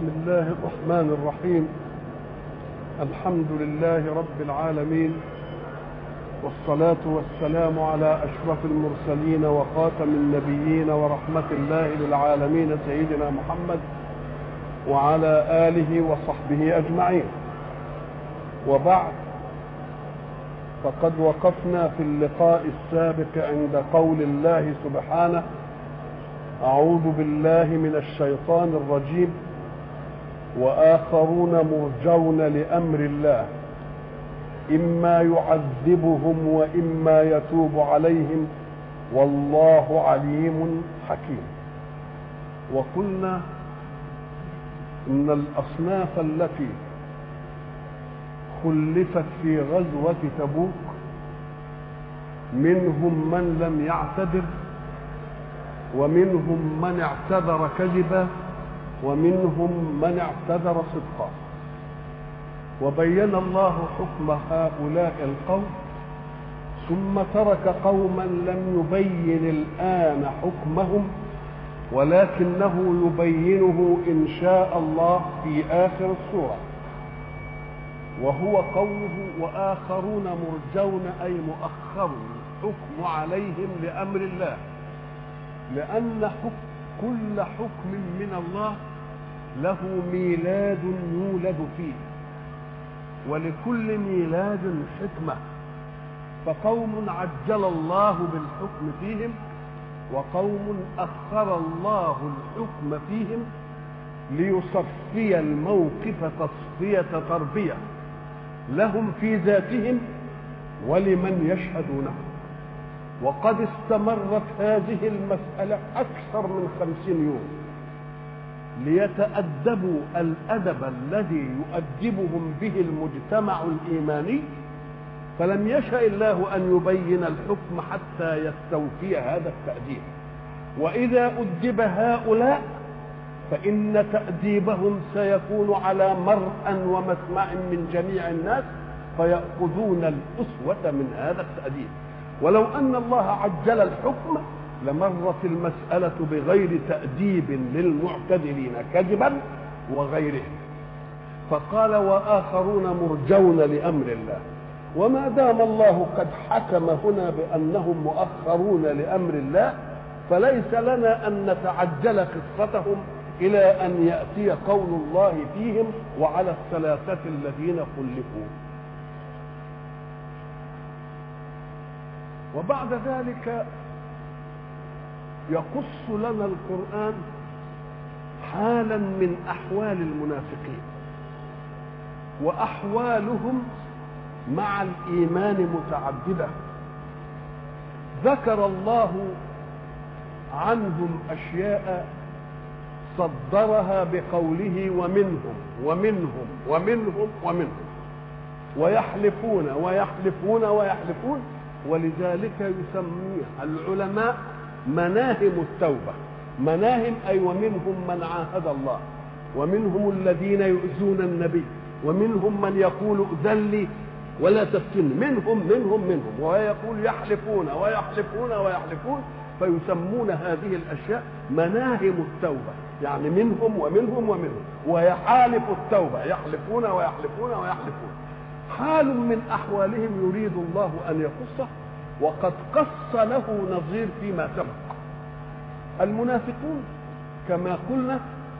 بسم الله الرحمن الرحيم الحمد لله رب العالمين والصلاة والسلام على أشرف المرسلين وخاتم النبيين ورحمة الله للعالمين سيدنا محمد وعلى آله وصحبه أجمعين وبعد فقد وقفنا في اللقاء السابق عند قول الله سبحانه أعوذ بالله من الشيطان الرجيم وآخرون مرجون لأمر الله إما يعذبهم وإما يتوب عليهم والله عليم حكيم وقلنا إن الأصناف التي خلفت في غزوة تبوك منهم من لم يعتذر ومنهم من اعتذر كذبا ومنهم من اعتذر صدقا وبين الله حكم هؤلاء القوم ثم ترك قوما لم يبين الآن حكمهم ولكنه يبينه إن شاء الله في آخر السورة وهو قوله وآخرون مرجون أي مؤخر الحكم عليهم لأمر الله لأن حكم كل حكم من الله له ميلاد يولد فيه ولكل ميلاد حكمة فقوم عجل الله بالحكم فيهم وقوم أخر الله الحكم فيهم ليصفي الموقف تصفية تربية لهم في ذاتهم ولمن يشهدونه وقد استمرت هذه المسألة أكثر من خمسين يوم ليتأدبوا الأدب الذي يؤدبهم به المجتمع الإيماني فلم يشأ الله أن يبين الحكم حتى يستوفي هذا التأديب وإذا أدب هؤلاء فإن تأديبهم سيكون على مرء ومسمع من جميع الناس فيأخذون الأسوة من هذا التأديب ولو أن الله عجل الحكم لمرت المسألة بغير تأديب للمعتذرين كذبا وغيره فقال وآخرون مرجون لأمر الله وما دام الله قد حكم هنا بأنهم مؤخرون لأمر الله فليس لنا أن نتعجل قصتهم إلى أن يأتي قول الله فيهم وعلى الثلاثة الذين خلفوا وبعد ذلك يقص لنا القرآن حالا من أحوال المنافقين وأحوالهم مع الإيمان متعددة ذكر الله عنهم أشياء صدرها بقوله ومنهم ومنهم ومنهم ومنهم ويحلفون ويحلفون ويحلفون ولذلك يسميها العلماء مناهم التوبة مناهم أي ومنهم من عاهد الله ومنهم الذين يؤذون النبي ومنهم من يقول ائذن لي ولا تفتن منهم منهم منهم ويقول يحلفون ويحلفون ويحلفون فيسمون هذه الأشياء مناهم التوبة يعني منهم ومنهم ومنهم ويحالف التوبة يحلفون ويحلفون ويحلفون حال من أحوالهم يريد الله أن يقصه وقد قص له نظير فيما سبق المنافقون كما قلنا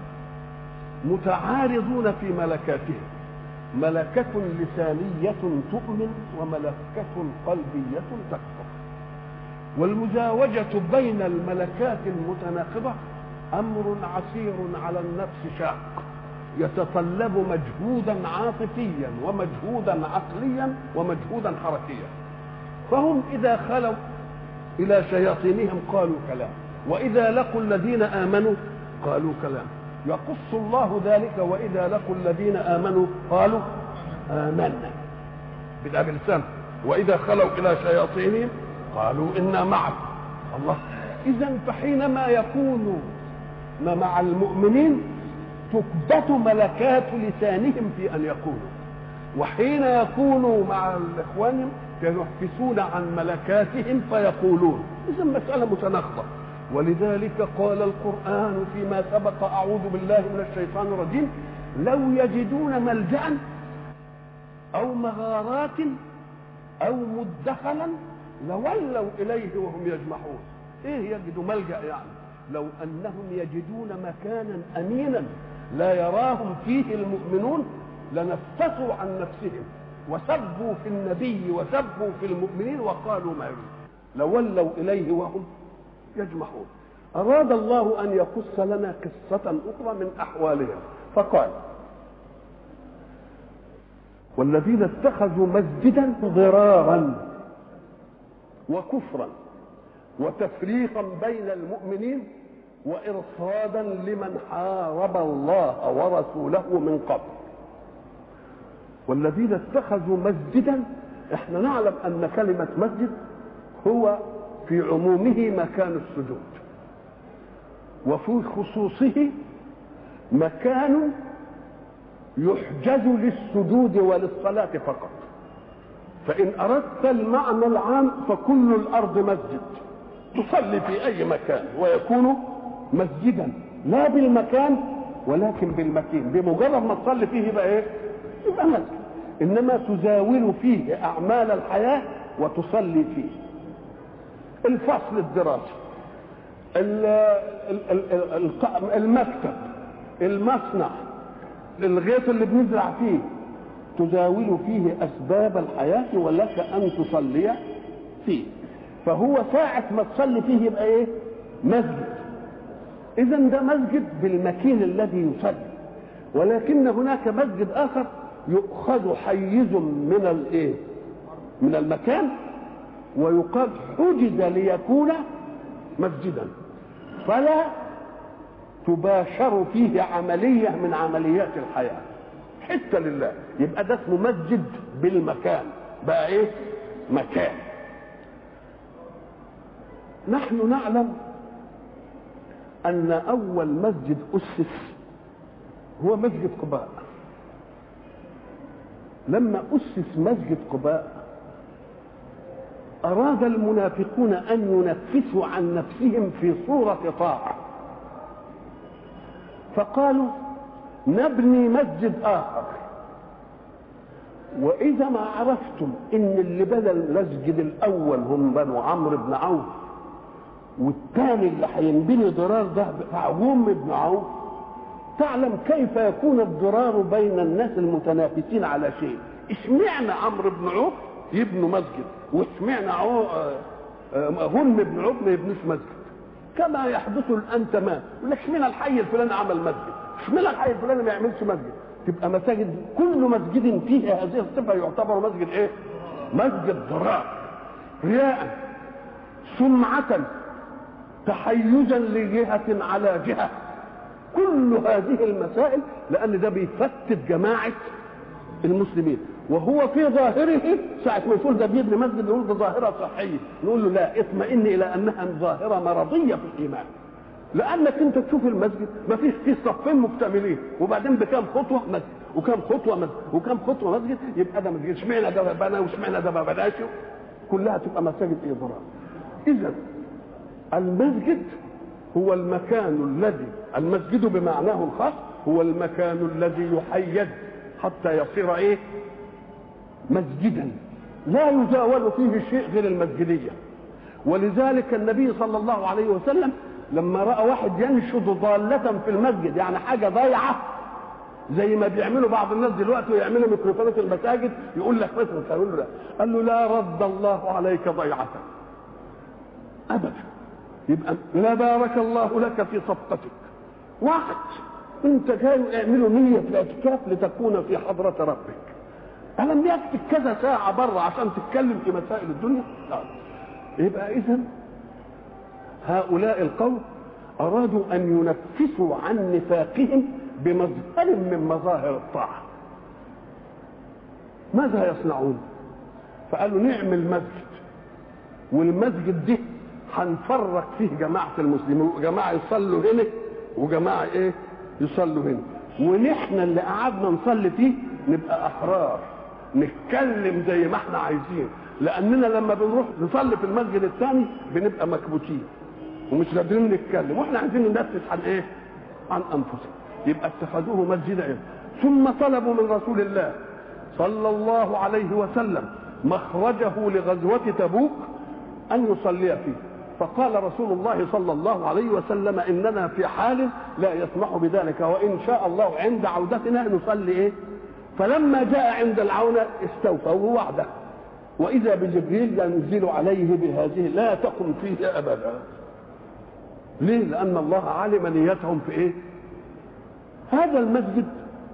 متعارضون في ملكاتهم ملكة لسانية تؤمن وملكة قلبية تكفر والمزاوجة بين الملكات المتناقضة أمر عسير على النفس شاق يتطلب مجهودا عاطفيا ومجهودا عقليا ومجهودا حركيا فهم إذا خلوا إلى شياطينهم قالوا كلام وإذا لقوا الذين آمنوا قالوا كلام يقص الله ذلك وإذا لقوا الذين آمنوا قالوا آمنا بدأ بلسان وإذا خلوا إلى شياطينهم قالوا إنا معكم الله إذا فحينما يكون مع المؤمنين تكبت ملكات لسانهم في أن يقولوا وحين يكونوا مع إخوانهم ينفسون عن ملكاتهم فيقولون إذا مسألة متناقضة ولذلك قال القرآن فيما سبق أعوذ بالله من الشيطان الرجيم لو يجدون ملجأ أو مغارات أو مدخلا لولوا إليه وهم يجمحون إيه يجدوا ملجأ يعني لو أنهم يجدون مكانا أمينا لا يراهم فيه المؤمنون لنفسوا عن نفسهم وسبوا في النبي وسبوا في المؤمنين وقالوا ما يريد لولوا إليه وهم يجمحون أراد الله أن يقص لنا قصة أخرى من أحوالهم فقال والذين اتخذوا مسجدا ضرارا وكفرا وتفريقا بين المؤمنين وإرصادا لمن حارب الله ورسوله من قبل والذين اتخذوا مسجدا احنا نعلم ان كلمة مسجد هو في عمومه مكان السجود وفي خصوصه مكان يحجز للسجود وللصلاة فقط فإن أردت المعنى العام فكل الأرض مسجد تصلي في أي مكان ويكون مسجدا لا بالمكان ولكن بالمكين بمجرد ما تصلي فيه يبقى ايه؟ يبقى مسجد انما تزاول فيه اعمال الحياه وتصلي فيه الفصل الدراسي المكتب المصنع الغيط اللي بنزرع فيه تزاول فيه اسباب الحياه ولك ان تصلي فيه فهو ساعة ما تصلي فيه يبقى ايه؟ مسجد. إذا ده مسجد بالمكين الذي يصلي. ولكن هناك مسجد آخر يؤخذ حيز من الايه؟ من المكان ويقال حجز ليكون مسجدا. فلا تباشر فيه عملية من عمليات الحياة. حتة لله، يبقى ده اسمه مسجد بالمكان. بقى ايه؟ مكان. نحن نعلم أن أول مسجد أسس هو مسجد قباء لما أسس مسجد قباء أراد المنافقون أن ينفسوا عن نفسهم في صورة طاعة فقالوا نبني مسجد آخر وإذا ما عرفتم إن اللي بنى المسجد الأول هم بنو عمرو بن عوف والثاني اللي هينبني ضرار ده بتاع غم بن عوف تعلم كيف يكون الضرار بين الناس المتنافسين على شيء اشمعنى عمرو بن عوف يبنوا مسجد واشمعنى غم بن عوف ما يبنوش مسجد كما يحدث الان تمام يقول لك اشمعنى الحي الفلاني عمل مسجد اشمعنى الحي الفلاني ما يعملش مسجد تبقى مساجد كل مسجد فيه هذه الصفه يعتبر مسجد ايه مسجد ضرار رياء سمعة تحيزا لجهة على جهة كل هذه المسائل لأن ده بيفتت جماعة المسلمين وهو في ظاهره ساعة ما يقول ده بيبني مسجد نقول ده ظاهرة صحية نقول له لا اطمئن إلى أنها ظاهرة مرضية في الإيمان لأنك أنت تشوف المسجد ما فيش فيه صفين مكتملين وبعدين بكام خطوة مسجد وكام خطوة مسجد وكام خطوة مسجد يبقى ده مسجد اشمعنى ده بنى واشمعنى ده ما بناش كلها تبقى مساجد إيه ضرار إذا المسجد هو المكان الذي المسجد بمعناه الخاص هو المكان الذي يحيد حتى يصير ايه مسجدا لا يزاول فيه شيء غير المسجدية ولذلك النبي صلى الله عليه وسلم لما رأى واحد ينشد ضالة في المسجد يعني حاجة ضايعة زي ما بيعملوا بعض الناس دلوقتي ويعملوا ميكروفونات المساجد يقول لك مثلا قالوا له لا قال له لا رد الله عليك ضيعة أبدا يبقى لا بارك الله لك في صفقتك وقت انت جاي اعملوا نية في الاعتكاف لتكون في حضرة ربك ألم يكفي كذا ساعة بره عشان تتكلم في مسائل الدنيا؟ لا يبقى إذا هؤلاء القوم أرادوا أن ينفسوا عن نفاقهم بمظهر من مظاهر الطاعة ماذا يصنعون؟ فقالوا نعمل مسجد والمسجد ده هنفرق فيه جماعة المسلمين جماعة يصلوا هنا وجماعة ايه يصلوا هنا ونحن اللي قعدنا نصلي فيه نبقى أحرار نتكلم زي ما احنا عايزين لأننا لما بنروح نصلي في المسجد الثاني بنبقى مكبوتين ومش قادرين نتكلم واحنا عايزين ننفس عن ايه عن انفسهم يبقى اتخذوه مسجدا إيه؟ ثم طلبوا من رسول الله صلى الله عليه وسلم مخرجه لغزوة تبوك أن يصلي فيه فقال رسول الله صلى الله عليه وسلم إننا في حال لا يسمح بذلك وإن شاء الله عند عودتنا نصلي إيه فلما جاء عند العونة استوفوا وعده وإذا بجبريل ينزل عليه بهذه لا تقم فيه أبدا ليه لأن الله علم نيتهم في إيه هذا المسجد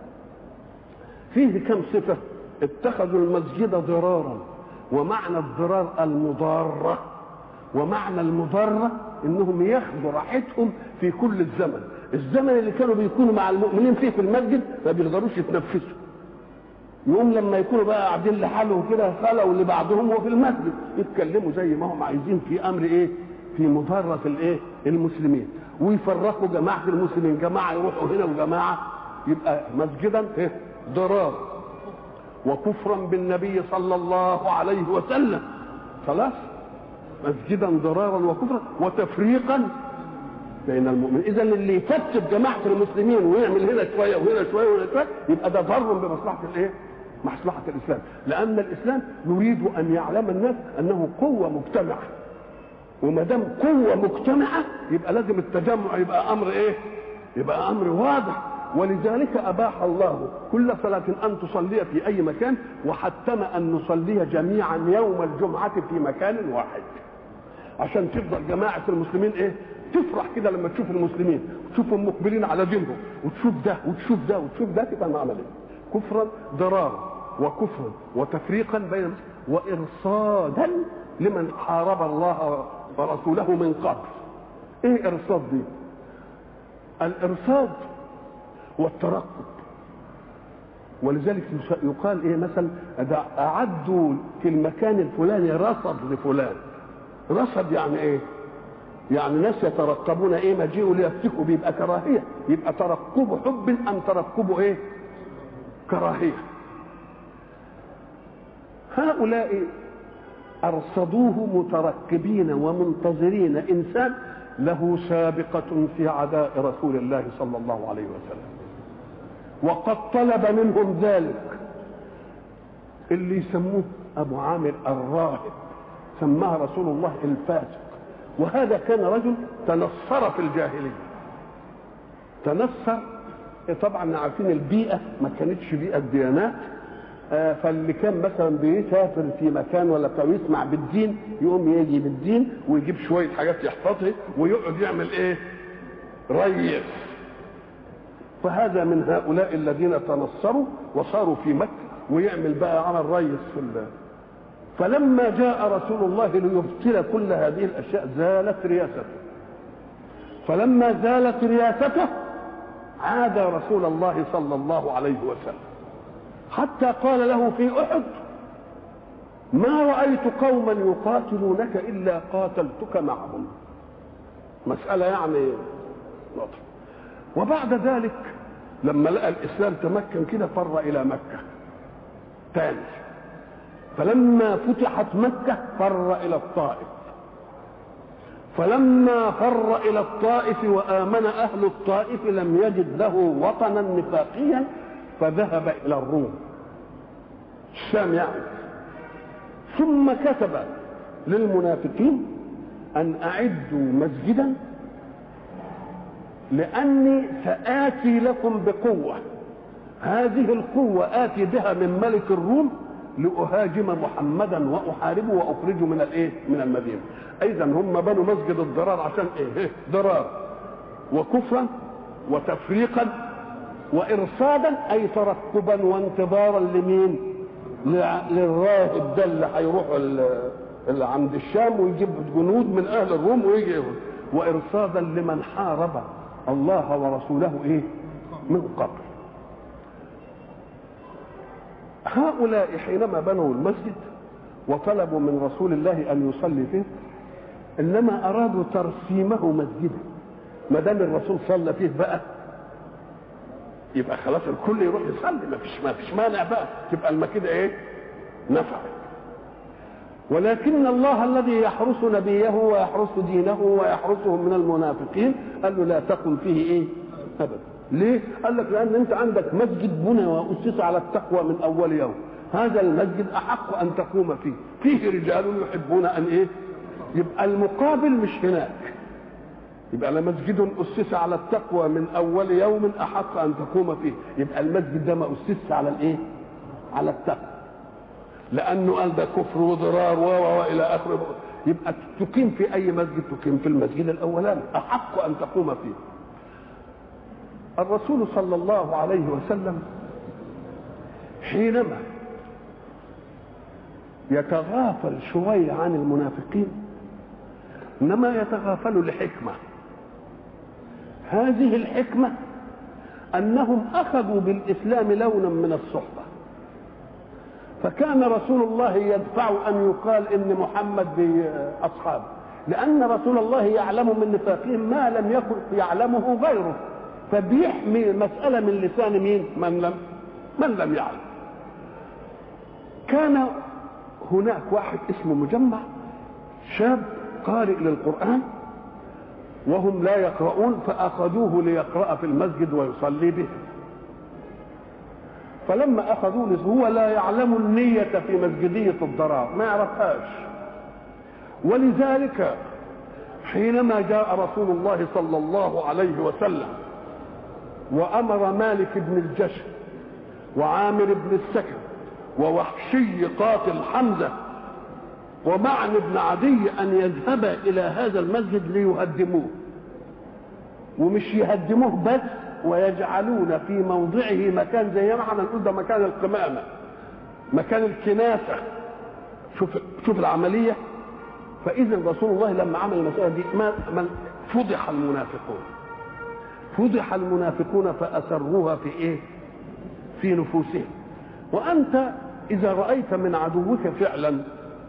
فيه كم صفة اتخذوا المسجد ضرارا ومعنى الضرار المضارة ومعنى المضارة انهم ياخذوا راحتهم في كل الزمن الزمن اللي كانوا بيكونوا مع المؤمنين فيه في المسجد ما بيقدروش يتنفسوا يوم لما يكونوا بقى قاعدين لحالهم كده خلوا اللي بعضهم وفي المسجد يتكلموا زي ما هم عايزين في امر ايه في مضرة الايه المسلمين ويفرقوا جماعة المسلمين جماعة يروحوا هنا وجماعة يبقى مسجدا ايه ضرار وكفرا بالنبي صلى الله عليه وسلم خلاص مسجدا ضرارا وكفرا وتفريقا بين المؤمنين اذا اللي يفتت جماعه المسلمين ويعمل هنا شويه وهنا شويه وهنا شويه يبقى ده ضر بمصلحه الايه مصلحه الاسلام لان الاسلام يريد ان يعلم الناس انه قوه مجتمعه وما دام قوه مجتمعه يبقى لازم التجمع يبقى امر ايه يبقى امر واضح ولذلك اباح الله كل صلاه ان تصلي في اي مكان وحتم ان نصلي جميعا يوم الجمعه في مكان واحد عشان تفضل جماعه المسلمين ايه تفرح كده لما تشوف المسلمين وتشوفهم مقبلين على دينهم وتشوف ده وتشوف ده وتشوف ده تبقى نعمل ايه كفرا ضرارا وكفرا وتفريقا بين وارصادا لمن حارب الله ورسوله من قبل ايه ارصاد دي الارصاد والترقب ولذلك يقال ايه مثلا اعدوا في المكان الفلاني رصد لفلان رصد يعني ايه يعني ناس يترقبون ايه مجيئه ليفتكوا بيبقى كراهيه يبقى ترقب حب ام ترقب ايه كراهيه هؤلاء ارصدوه مترقبين ومنتظرين انسان له سابقه في عداء رسول الله صلى الله عليه وسلم وقد طلب منهم ذلك اللي يسموه ابو عامر الراهب سماه رسول الله الفاسق وهذا كان رجل تنصر في الجاهليه تنصر طبعا عارفين البيئه ما كانتش بيئه ديانات آه فاللي كان مثلا بيسافر في مكان ولا بتاع يسمع بالدين يقوم يجي بالدين ويجيب شويه حاجات يحفظها ويقعد يعمل ايه؟ ريس فهذا من هؤلاء الذين تنصروا وصاروا في مكه ويعمل بقى عمل ريس في الله فلما جاء رسول الله ليبطل كل هذه الاشياء زالت رياسته فلما زالت رياسته عاد رسول الله صلى الله عليه وسلم حتى قال له في احد ما رايت قوما يقاتلونك الا قاتلتك معهم مساله يعني واضحه وبعد ذلك لما لقى الاسلام تمكن كده فر الى مكه ثاني فلما فتحت مكة فر إلى الطائف فلما فر إلى الطائف وآمن أهل الطائف لم يجد له وطنا نفاقيا فذهب إلى الروم الشام يعني ثم كتب للمنافقين أن أعدوا مسجدا لأني سآتي لكم بقوة هذه القوة آتي بها من ملك الروم لأهاجم محمدا وأحاربه وأخرجه من الإيه؟ من المدينة. إذا هم بنوا مسجد الضرار عشان إيه؟ إيه؟ ضرار وكفرا وتفريقا وإرصادا أي ترقبا وانتظارا لمين؟ للراهب ده اللي هيروح اللي عند الشام ويجيب جنود من أهل الروم ويجي وإرصادا لمن حارب الله ورسوله إيه؟ من قبل. هؤلاء حينما بنوا المسجد وطلبوا من رسول الله ان يصلي فيه انما ارادوا ترسيمه مسجدا ما دام الرسول صلى فيه بقى يبقى خلاص الكل يروح يصلي ما فيش ما فيش مانع بقى تبقى المكيدة ايه نفعت ولكن الله الذي يحرس نبيه ويحرس دينه ويحرسهم من المنافقين قال له لا تقل فيه ايه ابدا ليه قال لك لان انت عندك مسجد بني واسس على التقوى من اول يوم هذا المسجد احق ان تقوم فيه فيه رجال يحبون ان ايه يبقى المقابل مش هناك يبقى لمسجد اسس على التقوى من اول يوم احق ان تقوم فيه يبقى المسجد ده ما اسس على الايه على التقوى لانه قال ده كفر وضرار و والى اخره يبقى تقيم في اي مسجد تقيم في المسجد الاولاني احق ان تقوم فيه الرسول صلى الله عليه وسلم حينما يتغافل شويه عن المنافقين انما يتغافل لحكمه هذه الحكمه انهم اخذوا بالاسلام لونا من الصحبه فكان رسول الله يدفع ان يقال ان محمد باصحابه لان رسول الله يعلم من نفاقهم ما لم يكن يعلمه غيره فبيحمي المساله من لسان مين من لم من لم يعلم كان هناك واحد اسمه مجمع شاب قارئ للقران وهم لا يقرؤون فاخذوه ليقرا في المسجد ويصلي بهم فلما اخذوه هو لا يعلم النية في مسجدية الضرار ما يعرفهاش ولذلك حينما جاء رسول الله صلى الله عليه وسلم وامر مالك بن الجشم وعامر بن السكن ووحشي قاتل حمزه ومعن بن عدي ان يذهبا الى هذا المسجد ليهدموه ومش يهدموه بس ويجعلون في موضعه مكان زي ما احنا نقول ده مكان القمامه مكان الكناسه شوف شوف العمليه فاذا رسول الله لما عمل المساله دي ما من فضح المنافقون فضح المنافقون فاسروها في ايه في نفوسهم وانت اذا رايت من عدوك فعلا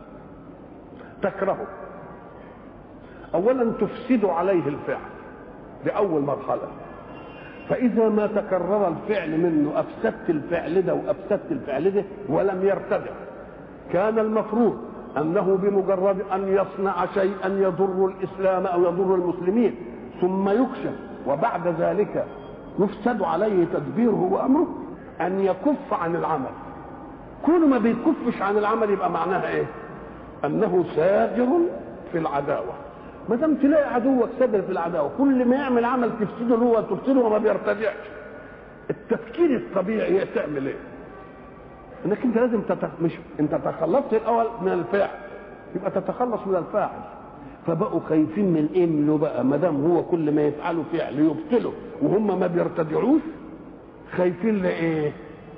تكرهه اولا تفسد عليه الفعل باول مرحله فإذا ما تكرر الفعل منه أفسدت الفعل ده وأفسدت الفعل ده ولم يرتدع كان المفروض أنه بمجرد أن يصنع شيئا يضر الإسلام أو يضر المسلمين ثم يكشف وبعد ذلك يفسد عليه تدبيره وأمره أن يكف عن العمل كل ما بيكفش عن العمل يبقى معناها إيه؟ أنه ساجر في العداوة ما دام تلاقي عدوك سدر في العداوه كل ما يعمل عمل تفسده هو تفسده وما بيرتدعش التفكير الطبيعي تعمل ايه؟ انك انت لازم تتخ... مش انت تخلصت الاول من الفاعل يبقى تتخلص من الفاعل فبقوا خايفين من ايه منه بقى ما دام هو كل ما يفعله فعل يبطله وهم ما بيرتدعوش خايفين لايه؟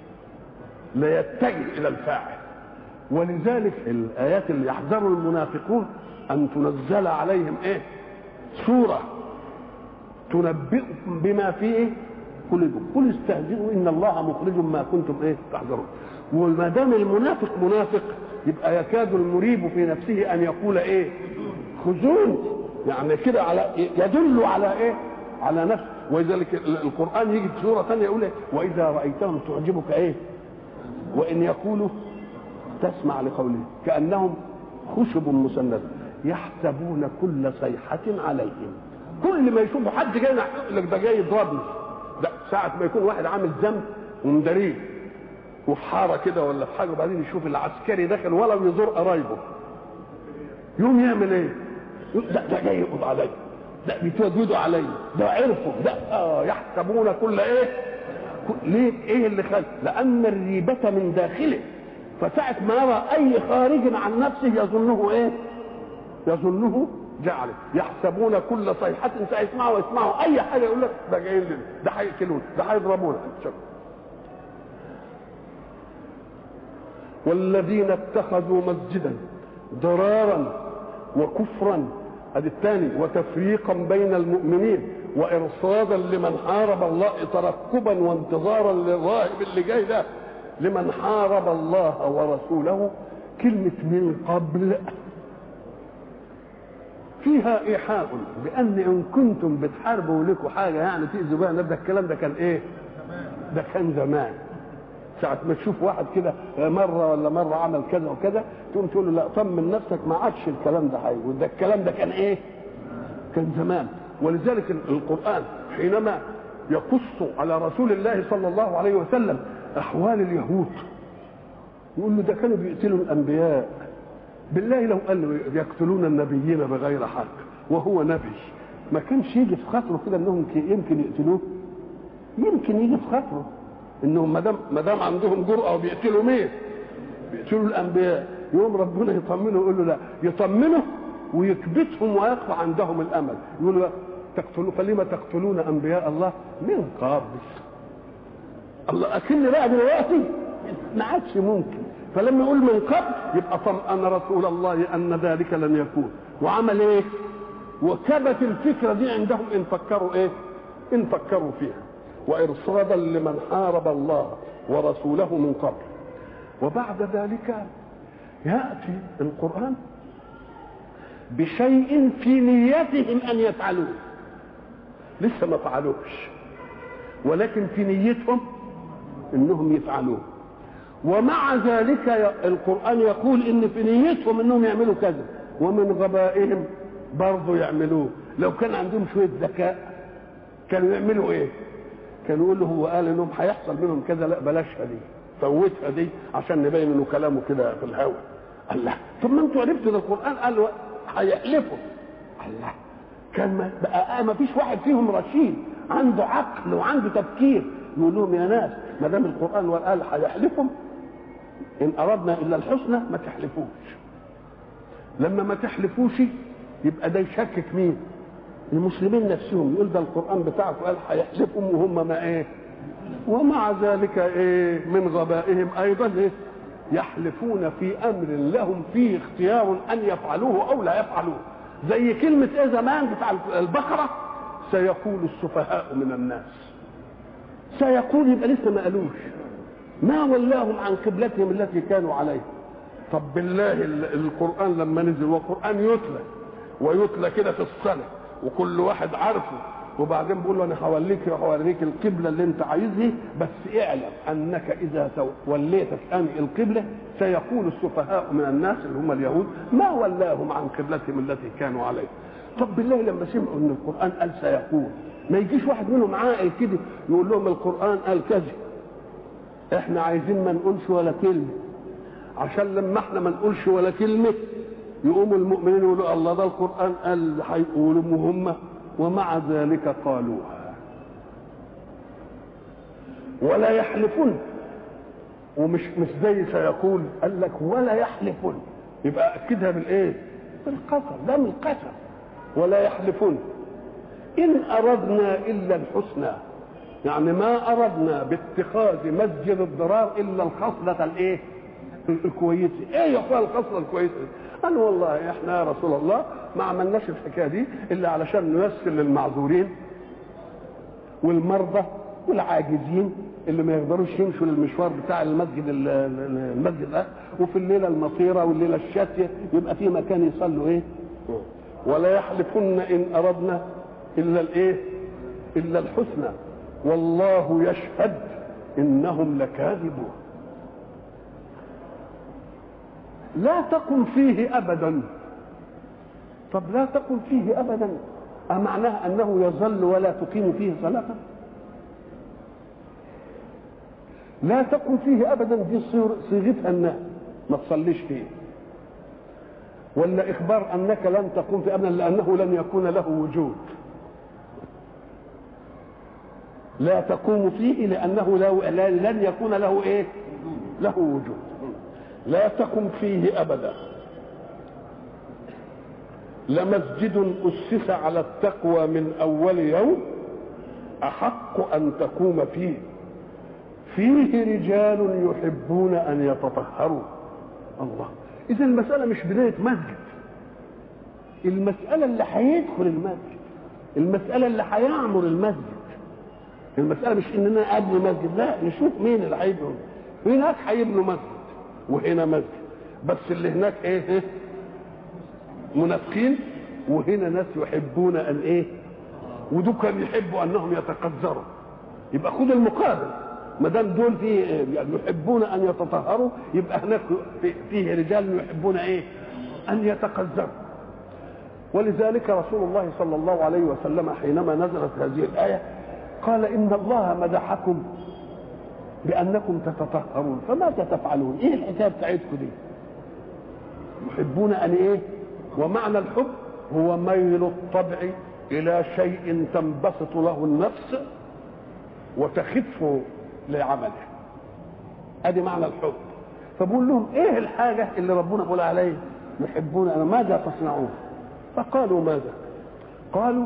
ليتجه الى الفاعل ولذلك الايات اللي يحذر المنافقون ان تنزل عليهم ايه سوره تنبئكم بما في ايه قلوبكم قل استهزئوا ان الله مخرج ما كنتم ايه تحذرون وما دام المنافق منافق يبقى يكاد المريب في نفسه ان يقول ايه خذون يعني كده على يدل على ايه على نفسه ولذلك القران يجي في سوره ثانيه يقول إيه؟ واذا رايتهم تعجبك ايه وان يقولوا تسمع لقولهم كانهم خشب مسنده يحسبون كل صيحة عليهم كل ما يشوفوا حد جاي يقول لك ده جاي يضربني ده ساعة ما يكون واحد عامل ذنب ومداريه وفي حارة كده ولا في حاجة وبعدين يشوف العسكري داخل ولا بيزور قرايبه يوم يعمل ايه؟ ده ده جاي يقبض عليا ده بيتودودوا عليا ده عرفوا ده آه يحسبون كل ايه؟ ليه؟ ايه اللي خلق؟ لأن الريبة من داخله فساعة ما يرى أي خارج عن نفسه يظنه ايه؟ يظنه جعله يحسبون كل صيحة سيسمعوا ويسمعوا أي حاجة يقول لك ده جايين لنا ده هيقتلونا ده هيضربونا والذين اتخذوا مسجدا ضرارا وكفرا ادي الثاني وتفريقا بين المؤمنين وارصادا لمن حارب الله ترقبا وانتظارا للراهب اللي جاي ده لمن حارب الله ورسوله كلمة من قبل فيها ايحاء بان ان كنتم بتحاربوا لكم حاجه يعني تاذوا بها ده الكلام ده كان ايه؟ ده كان زمان ساعة ما تشوف واحد كده مرة ولا مرة عمل كذا وكذا تقوم تقول له لا طمن نفسك ما عادش الكلام ده هيقول ده الكلام ده كان ايه؟ كان زمان ولذلك القرآن حينما يقص على رسول الله صلى الله عليه وسلم أحوال اليهود يقول له ده كانوا بيقتلوا الأنبياء بالله لو قال له يقتلون النبيين بغير حق وهو نبي ما كانش يجي في خاطره كده انهم يمكن يقتلوه يمكن يجي في خاطره انهم ما دام ما دام عندهم جرأه وبيقتلوا مين؟ بيقتلوا الانبياء يوم ربنا يطمنه يقول له لا يطمنه ويكبتهم ويقطع عندهم الامل يقول له تقتلوا فلما تقتلون انبياء الله من قبل الله اكن بقى دلوقتي ما عادش ممكن فلما يقول من قبل يبقى طمأن رسول الله ان ذلك لن يكون وعمل ايه؟ وكبت الفكره دي عندهم ان فكروا ايه؟ ان فكروا فيها وارصادا لمن حارب الله ورسوله من قبل وبعد ذلك ياتي القران بشيء في نيتهم ان يفعلوه لسه ما فعلوش ولكن في نيتهم انهم يفعلوه ومع ذلك القران يقول ان في نيتهم انهم يعملوا كذا ومن غبائهم برضه يعملوه لو كان عندهم شويه ذكاء كانوا يعملوا ايه كانوا يقول له هو قال انهم هيحصل منهم كذا لا بلاشها دي فوتها دي عشان نبين انه كلامه كده في الهوا الله طب ما انتوا عرفتوا ده القران قال هيحلفوا الله كان ما بقى ما فيش واحد فيهم رشيد عنده عقل وعنده تفكير يقول لهم يا ناس ما دام القران قال هيحلفوا ان اردنا الا الحسنى ما تحلفوش لما ما تحلفوش يبقى ده يشكك مين المسلمين نفسهم يقول ده القران بتاعكم قال هيحلفهم وهم ما ايه ومع ذلك ايه من غبائهم ايضا ايه يحلفون في امر لهم فيه اختيار ان يفعلوه او لا يفعلوه زي كلمه ايه زمان بتاع البقره سيقول السفهاء من الناس سيقول يبقى لسه ما قالوش ما ولاهم عن قبلتهم التي كانوا عليها طب بالله القران لما نزل وقران يتلى ويتلى كده في الصلاه وكل واحد عارفه وبعدين بيقول له انا هوليك هوريك القبله اللي انت عايزها بس اعلم انك اذا وليتك ان القبله سيقول السفهاء من الناس اللي هم اليهود ما ولاهم عن قبلتهم التي كانوا عليها طب بالله لما سمعوا ان القران قال سيقول ما يجيش واحد منهم عاقل كده يقول لهم القران قال كذا احنا عايزين ما نقولش ولا كلمه عشان لما احنا ما نقولش ولا كلمه يقوموا المؤمنين يقولوا الله ده القران قال هيقولوا وهم ومع ذلك قالوها ولا يحلفون ومش مش زي سيقول قال لك ولا يحلفون يبقى اكدها بالايه؟ بالقسم ده من القسم ولا يحلفون ان اردنا الا الحسنى يعني ما اردنا باتخاذ مسجد الضرار الا الخصله الايه؟ الكويسه ايه يا اخويا الخصله الكويسه قال والله احنا يا رسول الله ما عملناش الحكايه دي الا علشان نيسر للمعذورين والمرضى والعاجزين اللي ما يقدروش يمشوا للمشوار بتاع المسجد المسجد ده وفي الليله المطيره والليله الشاتيه يبقى في مكان يصلوا ايه ولا يحلفن ان اردنا الا الايه الا الحسنى والله يشهد انهم لكاذبون لا تقم فيه ابدا طب لا تقم فيه ابدا أمعناها أنه يظل ولا تقيم فيه صلاة لا تقم فيه أبدا دي صيغتها النهي ما تصليش فيه ولا إخبار أنك لن تقوم فيه أبدا لأنه لن يكون له وجود لا تقوم فيه لأنه لن يكون له إيه له وجود لا تقم فيه أبدا لمسجد أسس على التقوى من أول يوم أحق أن تقوم فيه فيه رجال يحبون أن يتطهروا الله إذا المسألة مش بداية مسجد المسألة اللي هيدخل المسجد المسألة اللي هيعمر المسجد المسألة مش إننا أبني مسجد لا نشوف مين اللي هيبنوا هناك هيبنوا مسجد وهنا مسجد بس اللي هناك إيه, إيه؟ منافقين وهنا ناس يحبون ان ايه ودول كانوا يحبوا انهم يتقذروا يبقى خد المقابل ما دام دول فيه يعني يحبون ان يتطهروا يبقى هناك فيه رجال يحبون ايه؟ ان يتقذروا ولذلك رسول الله صلى الله عليه وسلم حينما نزلت هذه الايه قال ان الله مدحكم بانكم تتطهرون فماذا تفعلون؟ ايه الحكايه بتاعتكم دي؟ يحبون ان ايه؟ ومعنى الحب هو ميل الطبع الى شيء تنبسط له النفس وتخف لعمله ادي معنى الحب فبقول لهم ايه الحاجه اللي ربنا بيقول عليه يحبون انا ماذا تصنعون فقالوا ماذا قالوا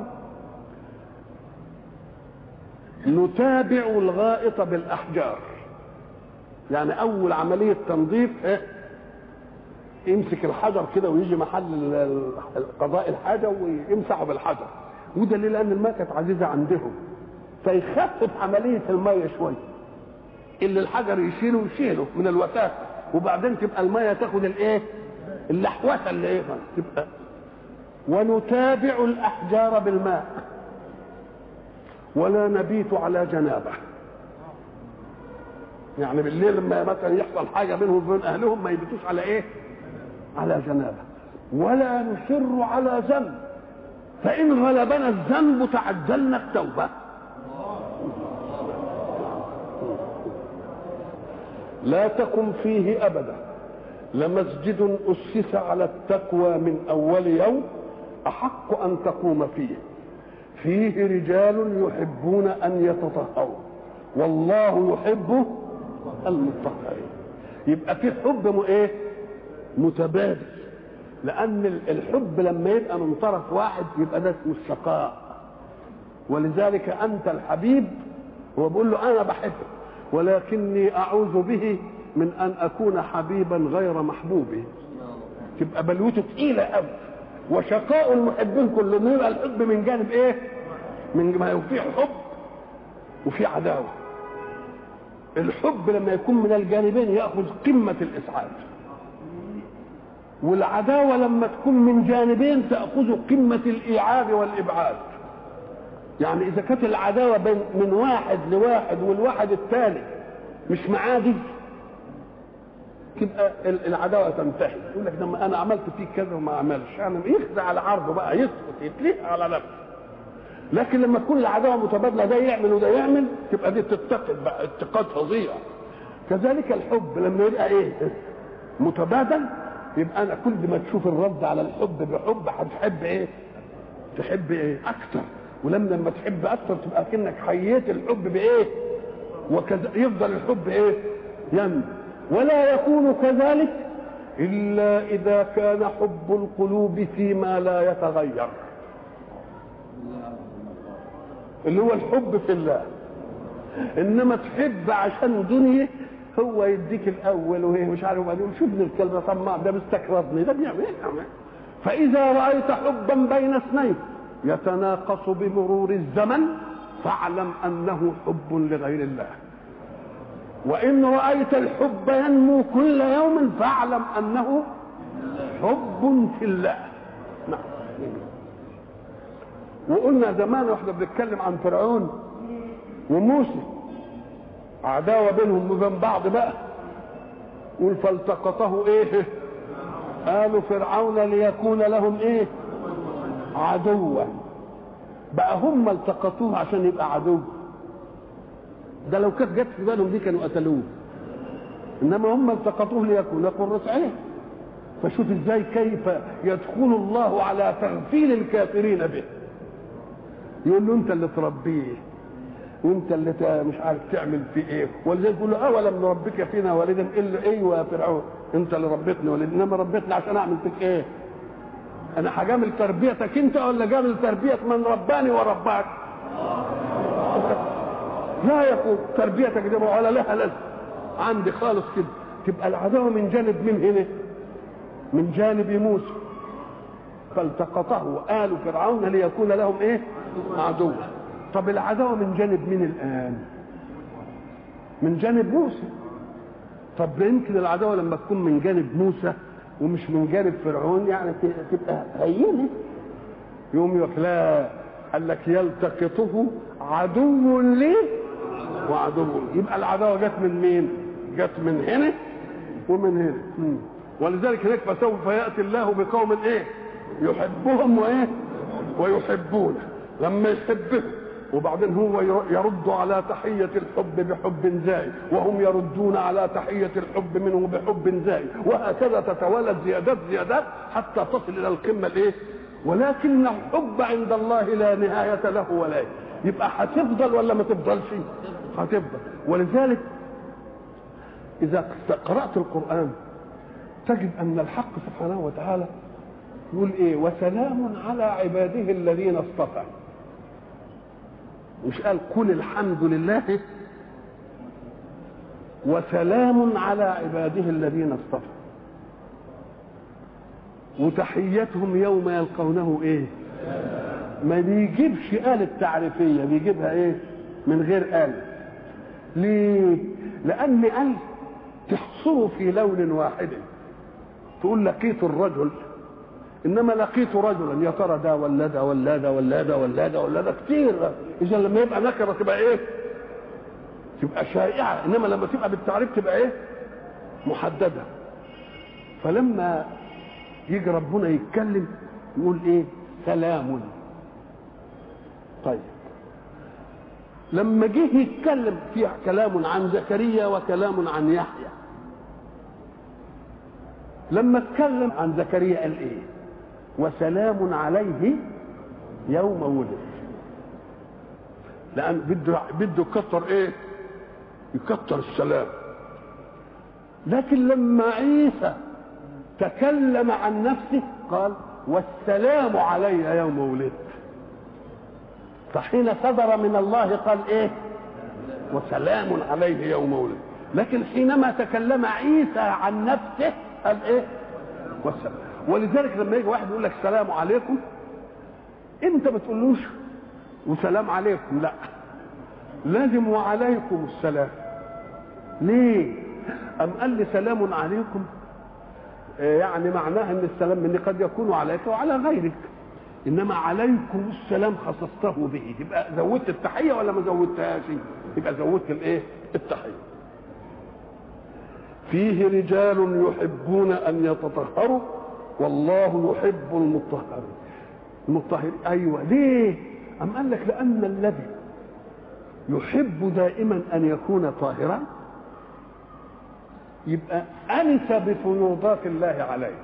نتابع الغائط بالاحجار يعني اول عمليه تنظيف إيه؟ يمسك الحجر كده ويجي محل قضاء الحاجه ويمسحه بالحجر وده ليه لان الماء كانت عزيزه عندهم فيخفف عمليه الميه شويه اللي الحجر يشيله يشيله من الوساخه وبعدين تبقى الميه تاخد الايه اللحوسه اللي ايه تبقى ونتابع الاحجار بالماء ولا نبيت على جنابه يعني بالليل لما مثلا يحصل حاجه بينهم وبين اهلهم ما يبيتوش على ايه على جنابه ولا نصر على ذنب فان غلبنا الذنب تعجلنا التوبه لا تقم فيه ابدا لمسجد اسس على التقوى من اول يوم احق ان تقوم فيه فيه رجال يحبون ان يتطهروا والله يحب المطهرين يبقى في حب ايه متبادل لان الحب لما يبقى من طرف واحد يبقى ده اسمه الشقاء ولذلك انت الحبيب هو بيقول له انا بحبك ولكني اعوذ به من ان اكون حبيبا غير محبوبي تبقى بلوته تقيله قوي وشقاء المحبين كلهم يبقى الحب من جانب ايه من ما في حب وفي عداوه الحب لما يكون من الجانبين ياخذ قمه الاسعاد والعداوه لما تكون من جانبين تاخذ قمه الايعاب والابعاد يعني اذا كانت العداوه بين من واحد لواحد والواحد الثاني مش معادي تبقى العداوه تنتهي يقول لك لما انا عملت فيك كذا وما عملش يعني يخدع على عرضه بقى يسكت يتليه على نفسه لكن لما تكون العداوه متبادله ده يعمل وده يعمل تبقى دي تتقد بقى اتقاد فظيع كذلك الحب لما يبقى ايه متبادل يبقى انا كل ما تشوف الرد على الحب بحب هتحب ايه تحب ايه اكتر ولما لما تحب اكتر تبقى كانك حييت الحب بايه وكذا يفضل الحب ايه ينمو ولا يكون كذلك الا اذا كان حب القلوب فيما لا يتغير اللي هو الحب في الله انما تحب عشان دنيا هو يديك الاول وهي مش عارف وبعدين شو ابن الكلب طماع ده مستكرضني ده بيعمل ايه فاذا رايت حبا بين اثنين يتناقص بمرور الزمن فاعلم انه حب لغير الله وان رايت الحب ينمو كل يوم فاعلم انه حب في الله نعم وقلنا زمان واحنا بنتكلم عن فرعون وموسى عداوه بينهم وبين بعض بقى قول فالتقطه ايه قالوا فرعون ليكون لهم ايه عدوا بقى هم التقطوه عشان يبقى عدو ده لو كانت جت في بالهم دي كانوا قتلوه انما هم التقطوه ليكون قرة عين فشوف ازاي كيف يدخل الله على تغفيل الكافرين به يقول له انت اللي تربيه وانت اللي مش عارف تعمل فيه ايه ولذلك يقول له اولم نربك فينا والدا الا ايوه يا فرعون انت اللي ربيتني ولد انما ربيتني عشان اعمل فيك ايه انا هجامل تربيتك انت ولا جامل تربيه من رباني ورباك لا يقول تربيتك دي ولا لها لازمه عندي خالص كده تبقى العداوه من جانب من هنا من جانب موسى فالتقطه آل فرعون ليكون لهم ايه عدوا طب العداوه من جانب مين الان من جانب موسى طب يمكن العداوه لما تكون من جانب موسى ومش من جانب فرعون يعني تبقى هينه يوم يقول لا قال لك يلتقطه عدو لي وعدو يبقى العداوه جت من مين جت من هنا ومن هنا مم. ولذلك هناك فسوف ياتي الله بقوم ايه يحبهم وايه ويحبونه لما يحبهم وبعدين هو يرد على تحية الحب بحب زائد وهم يردون على تحية الحب منه بحب زائد وهكذا تتوالد زيادات زيادات حتى تصل إلى القمة الإيه؟ ولكن الحب عند الله لا نهاية له ولا إيه؟ يبقى هتفضل ولا ما تفضلش؟ هتفضل ولذلك إذا قرأت القرآن تجد أن الحق سبحانه وتعالى يقول إيه وسلام على عباده الذين اصطفى مش قال قل الحمد لله وسلام على عباده الذين اصطفى وتحيتهم يوم يلقونه ايه ما بيجيبش آلة تعريفية بيجيبها ايه من غير آلة ليه لأن آل تحصره في لون واحد تقول لقيت الرجل انما لقيت رجلا يا ترى ده ولا ده ولا ده ولا ده ولا ده ولا ده كتير اذا لما يبقى نكره تبقى ايه؟ تبقى شائعه انما لما تبقى بالتعريف تبقى ايه؟ محدده فلما يجي ربنا يتكلم يقول ايه؟ سلام طيب لما جه يتكلم في كلام عن زكريا وكلام عن يحيى لما اتكلم عن زكريا قال ايه وسلام عليه يوم ولد لان بده بده يكتر ايه يكتر السلام لكن لما عيسى تكلم عن نفسه قال والسلام علي يوم ولدت فحين صدر من الله قال ايه وسلام عليه يوم ولد لكن حينما تكلم عيسى عن نفسه قال ايه والسلام ولذلك لما يجي واحد يقول لك السلام عليكم انت ما تقولوش وسلام عليكم لا لازم وعليكم السلام ليه ام قال لي سلام عليكم يعني معناها ان السلام مني قد يكون عليك وعلى غيرك انما عليكم السلام خصصته به تبقى زودت التحيه ولا ما زودتهاش يبقى زودت الايه التحيه فيه رجال يحبون ان يتطهروا والله يحب المطهرين المطهرين ايوه ليه ام قال لك لان الذي يحب دائما ان يكون طاهرا يبقى انس بفيوضات الله عليه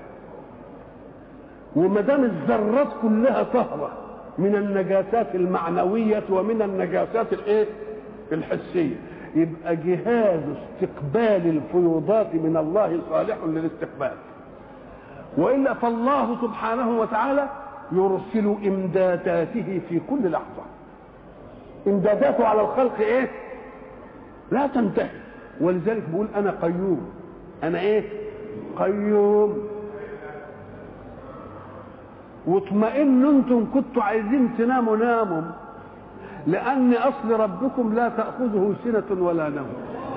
وما دام الذرات كلها طهره من النجاسات المعنويه ومن النجاسات الايه الحسيه يبقى جهاز استقبال الفيوضات من الله صالح للاستقبال والا فالله سبحانه وتعالى يرسل امداداته في كل لحظه امداداته على الخلق ايه لا تنتهي ولذلك بيقول انا قيوم انا ايه قيوم واطمئنوا انتم كنتوا عايزين تناموا ناموا لان اصل ربكم لا تاخذه سنه ولا نوم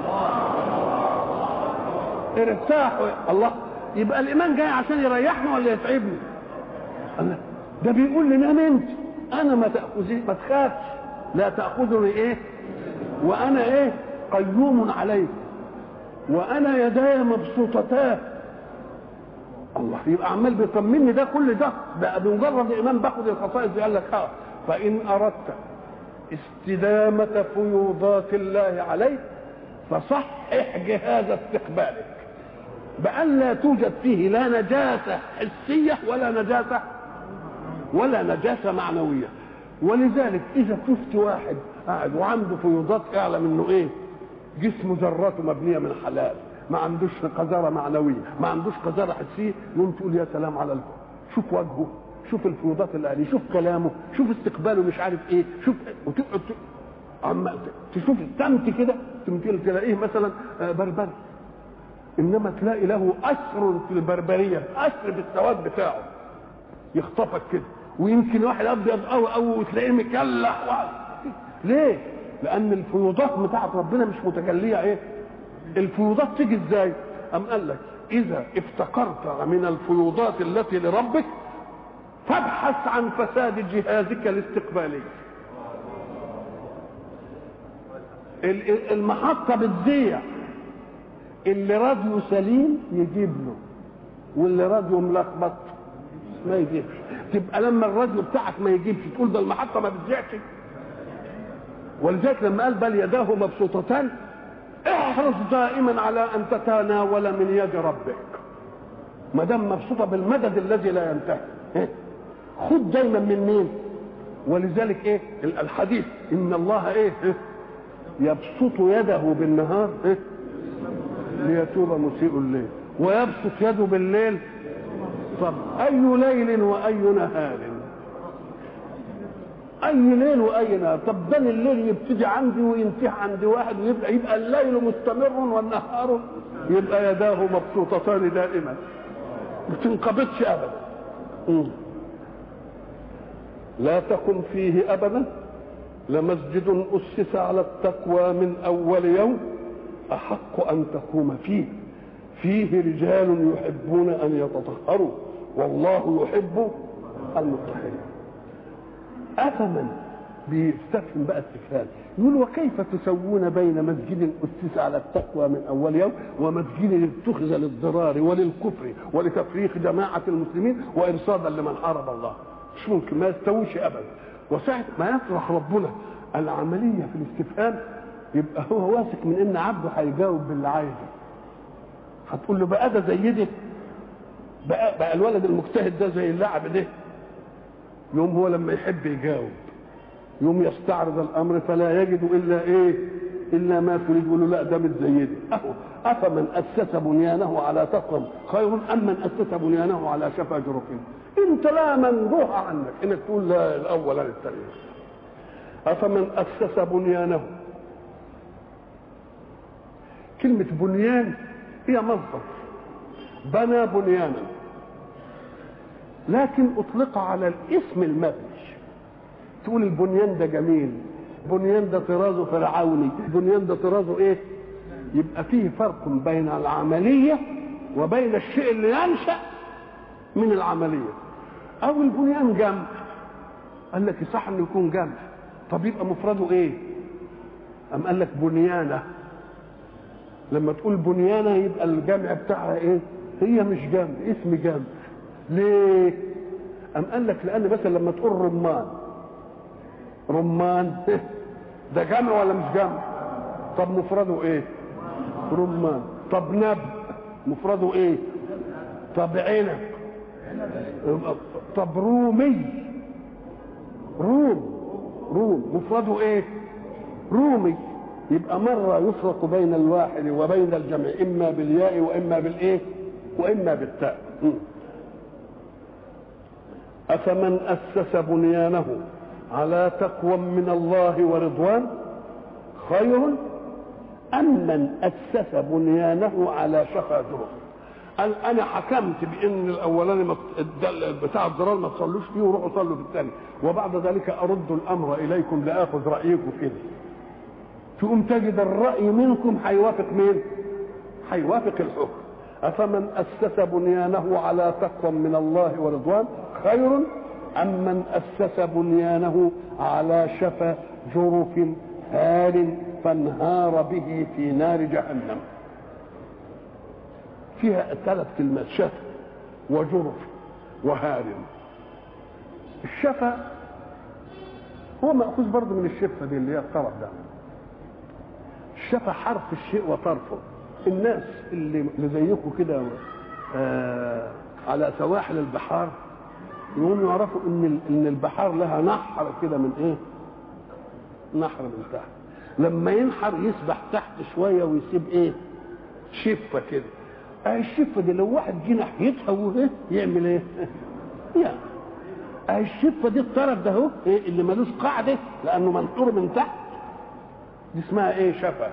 ارتاحوا الله يبقى الايمان جاي عشان يريحنا ولا يتعبنا الله ده بيقول لي نام انت انا ما تاخذي ما تخافش لا تاخذني ايه وانا ايه قيوم عليك وانا يداي مبسوطتان الله يبقى عمال بيطمني ده كل ده بقى بمجرد الايمان باخد الخصائص دي قال لك اه فان اردت استدامه فيوضات الله عليك فصحح جهاز استقبالك بأن لا توجد فيه لا نجاسة حسية ولا نجاسة ولا نجاسة معنوية ولذلك إذا شفت واحد قاعد وعنده فيوضات اعلم انه ايه جسمه ذراته مبنيه من حلال ما عندوش قذاره معنويه ما عندوش قذاره حسيه يقوم تقول يا سلام على الكون شوف وجهه شوف الفيوضات اللي عليه شوف كلامه شوف استقباله مش عارف ايه شوف وتقعد عم تشوف السمت كده تمثيل تلاقيه مثلا بربري انما تلاقي له اثر في البربريه اثر بالسواد بتاعه يخطفك كده ويمكن واحد ابيض قوي قوي وتلاقيه مكلح و... ليه؟ لان الفيوضات بتاعت ربنا مش متجليه ايه؟ الفيوضات تيجي ازاي؟ ام قال لك اذا افتقرت من الفيوضات التي لربك فابحث عن فساد جهازك الاستقبالي ال- ال- المحطة بتذيع اللي راديو سليم يجيب له واللي راديو ملخبط ما يجيبش تبقى لما الراديو بتاعك ما يجيبش تقول ده المحطة ما بتذيعش ولذلك لما قال بل يداه مبسوطتان احرص دائما على ان تتناول من يد ربك ما دام مبسوطه بالمدد الذي لا ينتهي إيه؟ خد دايما من مين ولذلك ايه الحديث ان الله ايه إيه؟ يبسط يده بالنهار إيه؟ ليتوب مسيء الليل ويبسط يده بالليل طب اي ليل واي نهار اي ليل واي نهار طب ده الليل يبتدي عندي وينتهي عند واحد ويبقى يبقى الليل مستمر والنهار يبقى يداه مبسوطتان دائما ما تنقبضش ابدا مم. لا تقم فيه ابدا لمسجد اسس على التقوى من اول يوم احق ان تقوم فيه فيه رجال يحبون ان يتطهروا والله يحب المطهرين افمن بيستفهم بقى استفهام يقول وكيف تسوون بين مسجد اسس على التقوى من اول يوم ومسجد اتخذ للضرار وللكفر ولتفريق جماعه المسلمين وارصادا لمن حارب الله مش ممكن ما يستويش ابدا وساعه ما يطرح ربنا العمليه في الاستفهام يبقى هو واثق من ان عبده هيجاوب باللي عايزه هتقول له بقى ده زي ده بقى, بقى الولد المجتهد ده زي اللاعب ده يوم هو لما يحب يجاوب يوم يستعرض الامر فلا يجد الا ايه الا ما تريد يقول له لا ده مش زي ده اهو افمن اسس بنيانه على تقوى خير ام من اسس بنيانه على شفا جرف انت لا مندوح عنك انك تقول لا الاول عن الثاني افمن اسس بنيانه كلمه بنيان هي مصدر بنى بنيانا لكن اطلق على الاسم المبني تقول البنيان ده جميل بنيان ده طرازه فرعوني بنيان ده طرازه ايه يبقى فيه فرق بين العملية وبين الشيء اللي ينشأ من العملية أو البنيان جمع قال لك صح انه يكون جمع طب يبقى مفرده ايه أم قال لك بنيانة لما تقول بنيانة يبقى الجمع بتاعها ايه هي مش جمع اسم جمع ليه أم قال لك لأن مثلا لما تقول رمان رمان ده جمع ولا مش جمع طب مفرده ايه رمان طب نب مفرده ايه طب عنب طب رومي روم روم مفرده ايه رومي يبقى مرة يفرق بين الواحد وبين الجمع إما بالياء وإما بالإيه وإما بالتاء أفمن أسس بنيانه على تقوى من الله ورضوان خير أم من أسس بنيانه على شفا جرف قال أنا حكمت بأن الأولاني بتاع الضرار ما تصلوش فيه وروحوا صلوا في الثاني وبعد ذلك أرد الأمر إليكم لآخذ رأيكم فيه تقوم تجد الرأي منكم هيوافق مين؟ هيوافق الحكم أفمن أسس بنيانه على تقوى من الله ورضوان خير أم من أسس بنيانه على شفا جرف هار فانهار به في نار جهنم فيها ثلاث كلمات شفا وجرف وهار الشفا هو مأخوذ برضه من الشفة دي اللي هي الطرف ده الشفا حرف الشيء وطرفه الناس اللي, اللي زيكم كده آه على سواحل البحار يقوموا يعرفوا ان ان البحار لها نحر كده من ايه؟ نحر من تحت لما ينحر يسبح تحت شويه ويسيب ايه؟ شفه كده اهي الشفه دي لو واحد جه ناحيتها وايه يعمل ايه؟ يعني اهي الشفه دي الطرف ده اهو إيه اللي ملوش قاعده لانه منحور من تحت دي اسمها ايه؟ شفا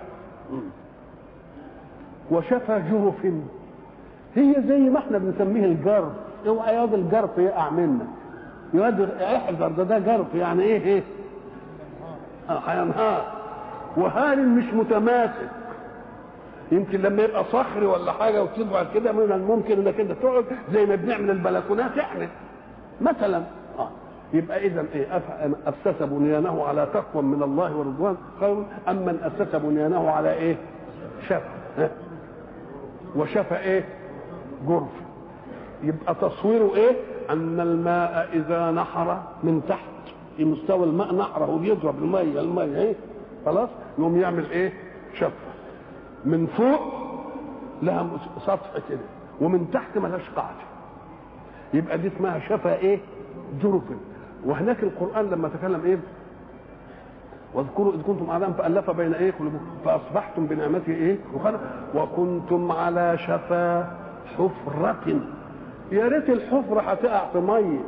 وشفا جرف هي زي ما احنا بنسميه الجرف اوعى ياض الجرف يقع منك يواد احذر ده ده جرف يعني ايه ايه هينهار وهار مش متماسك يمكن لما يبقى صخري ولا حاجه وتبعد كده من الممكن انك انت تقعد زي ما بنعمل البلكونات احنا مثلا اه يبقى اذا ايه أف- اسس بنيانه على تقوى من الله ورضوان خير ام من اسس بنيانه على ايه شفا ها؟ وشفا ايه جرف يبقى تصويره ايه ان الماء اذا نحر من تحت في مستوى الماء نحره بيضرب الميه الميه ايه خلاص يقوم يعمل ايه شفه من فوق لها مس- سطح كده ومن تحت ملهاش قاعده يبقى دي اسمها شفا ايه جرف وهناك القران لما تكلم ايه واذكروا اذ كنتم اعداء فالف بين ايه قلوبكم فاصبحتم بنعمته ايه وخلق وكنتم على شفا حفرة يا ريت الحفرة هتقع في مية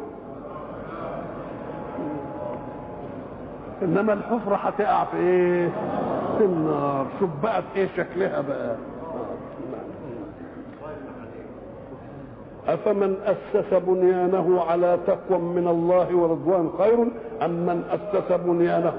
انما الحفرة هتقع في ايه في النار شوف بقى ايه شكلها بقى أفمن أسس بنيانه على تقوى من الله ورضوان خير أم من أسس بنيانه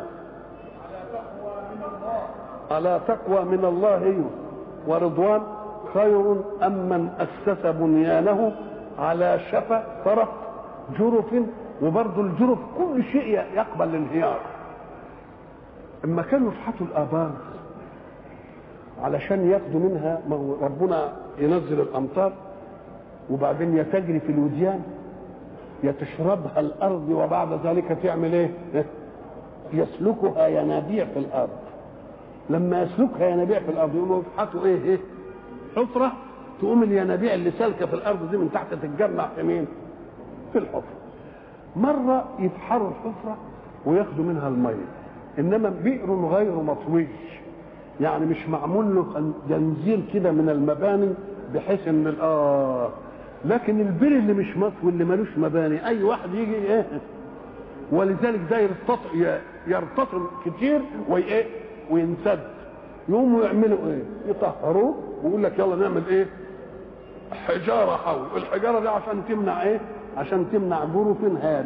على تقوى من الله ورضوان خير أم من أسس بنيانه على شفا طرف جرف وبرضه الجرف كل شيء يقبل الانهيار اما كانوا يفحطوا الآبار علشان ياخدوا منها ما هو ربنا ينزل الأمطار وبعدين يتجري في الوديان يتشربها الأرض وبعد ذلك تعمل إيه؟ يسلكها ينابيع في الأرض لما يسلكها ينابيع في الارض يقوموا يفحطوا ايه ايه حفره تقوم الينابيع اللي سالكه في الارض دي من تحت تتجمع في مين؟ في الحفره. مره يفحروا الحفره وياخدوا منها الميه انما بئر غير مطوي يعني مش معمول له جنزير كده من المباني بحيث ان ال- اه لكن البئر اللي مش مطوي اللي ملوش مباني اي واحد يجي ايه ولذلك ده يرتطم يرتطم كتير وايه وينسد يقوموا يعملوا ايه يطهروه ويقول لك يلا نعمل ايه حجاره حول الحجاره دي عشان تمنع ايه عشان تمنع جرف هار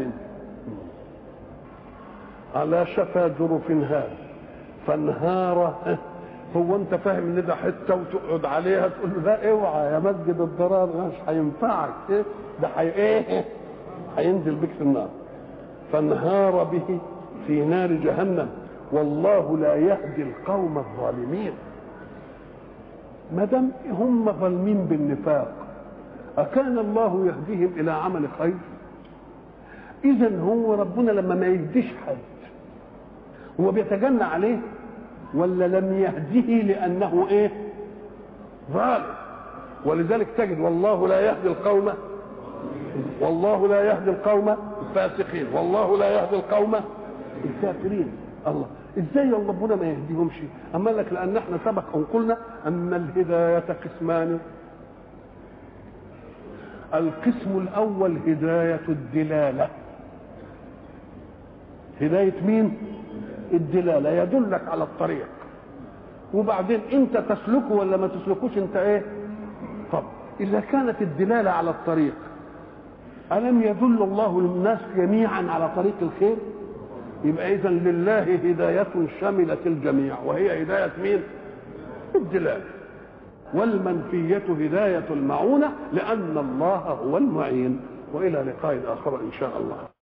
على شفا جرف هار فانهار هو انت فاهم ان ده حته وتقعد عليها تقول له لا اوعى يا مسجد الضرار مش هينفعك ايه ده حي ايه هينزل بك في النار فانهار به في نار جهنم والله لا يهدي القوم الظالمين ما دام هم ظالمين بالنفاق أكان الله يهديهم إلى عمل خير إذا هو ربنا لما ما يهديش حد هو بيتجنى عليه ولا لم يهده لأنه إيه ظالم ولذلك تجد والله لا يهدي القوم والله لا يهدي القوم الفاسقين والله لا يهدي القوم الكافرين الله ازاي ربنا ما يهديهمش اما لك لان احنا سبق ان قلنا ان الهدايه قسمان القسم الاول هدايه الدلاله هدايه مين الدلاله يدلك على الطريق وبعدين انت تسلكه ولا ما تسلكوش انت ايه طب اذا كانت الدلاله على الطريق الم يدل الله للناس جميعا على طريق الخير يبقى اذا لله هدايه شملت الجميع وهي هدايه مين الدلاله والمنفيه هدايه المعونه لان الله هو المعين والى لقاء اخر ان شاء الله